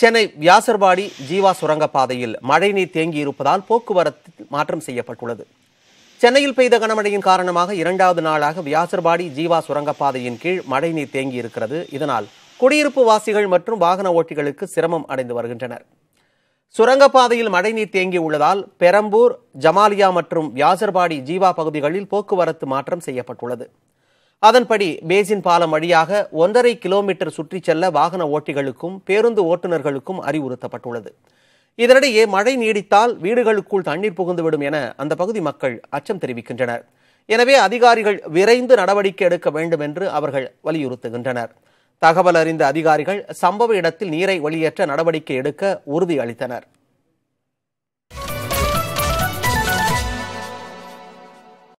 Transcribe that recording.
சென்னை வியாசர்பாடி ஜீவா சுரங்கப்பாதையில் மழைநீர் தேங்கி இருப்பதால் போக்குவரத்து மாற்றம் செய்யப்பட்டுள்ளது சென்னையில் பெய்த கனமழையின் காரணமாக இரண்டாவது நாளாக வியாசர்பாடி ஜீவா சுரங்கப்பாதையின் கீழ் மழைநீர் தேங்கி இருக்கிறது இதனால் குடியிருப்பு வாசிகள் மற்றும் வாகன ஓட்டிகளுக்கு சிரமம் அடைந்து வருகின்றனர் சுரங்கப்பாதையில் மழைநீர் தேங்கி உள்ளதால் பெரம்பூர் ஜமாலியா மற்றும் வியாசர்பாடி ஜீவா பகுதிகளில் போக்குவரத்து மாற்றம் செய்யப்பட்டுள்ளது அதன்படி பேசின் பாலம் வழியாக ஒன்றரை கிலோமீட்டர் சுற்றிச் செல்ல வாகன ஓட்டிகளுக்கும் பேருந்து ஓட்டுநர்களுக்கும் அறிவுறுத்தப்பட்டுள்ளது இதனிடையே மழை நீடித்தால் வீடுகளுக்குள் தண்ணீர் புகுந்துவிடும் என அந்த பகுதி மக்கள் அச்சம் தெரிவிக்கின்றனர் எனவே அதிகாரிகள் விரைந்து நடவடிக்கை எடுக்க வேண்டும் என்று அவர்கள் வலியுறுத்துகின்றனர் தகவல் அறிந்த அதிகாரிகள் சம்பவ இடத்தில் நீரை வெளியேற்ற நடவடிக்கை எடுக்க உறுதி அளித்தனர்